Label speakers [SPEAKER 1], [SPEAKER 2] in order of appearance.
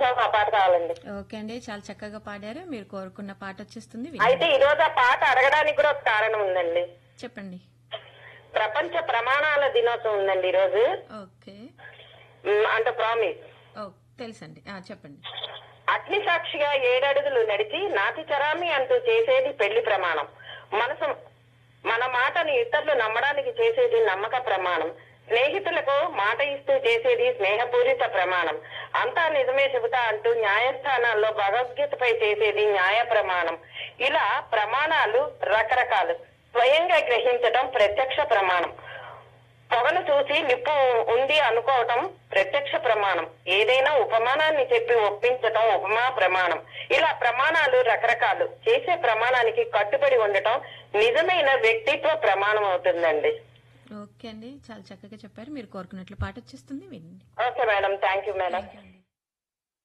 [SPEAKER 1] కోసం ఆ పాట కావాలండి
[SPEAKER 2] ఓకే అండి చాలా చక్కగా పాడారు మీరు కోరుకున్న పాట వచ్చేస్తుంది వినండి.
[SPEAKER 1] అయితే ఈ రోజు ఆ పాట అడగడానికి కూడా ఒక కారణం ఉందండి
[SPEAKER 2] చెప్పండి
[SPEAKER 1] ప్రపంచ ప్రమాణాల దినోత్సవం ఉందండి ఈ రోజు
[SPEAKER 2] ఓకే
[SPEAKER 1] ఉమ్, అంటే ప్రామిస్
[SPEAKER 2] ఓ తెలుసండి ఆ, చెప్పండి
[SPEAKER 1] అగ్ని సాక్షిగా ఏడడుగులు నడిచి నాతి చరామి అంటూ చేసేది పెళ్లి ప్రమాణం మనసు మన మాటని ఇతరులు నమ్మడానికి చేసేది నమ్మక ప్రమాణం స్నేహితులకు మాట ఇస్తూ చేసేది స్నేహపూరిత ప్రమాణం అంతా నిజమే చెబుతా అంటూ న్యాయస్థానాల్లో భగవద్గీతపై చేసేది న్యాయ ప్రమాణం ఇలా ప్రమాణాలు రకరకాలు స్వయంగా గ్రహించడం ప్రత్యక్ష ప్రమాణం పొగను చూసి నిప్పు ఉంది అనుకోవటం ప్రత్యక్ష ప్రమాణం ఏదైనా ఉపమానాన్ని చెప్పి ఒప్పించటం ఉపమా ప్రమాణం ఇలా ప్రమాణాలు రకరకాలు చేసే ప్రమాణానికి కట్టుబడి ఉండటం నిజమైన వ్యక్తిత్వ ప్రమాణం అవుతుందండి
[SPEAKER 2] ఓకే అండి చాలా చక్కగా చెప్పారు మీరు కోరుకున్నట్లు పాట వచ్చేస్తుంది వినండి
[SPEAKER 1] okay madam thank you madam
[SPEAKER 2] thank you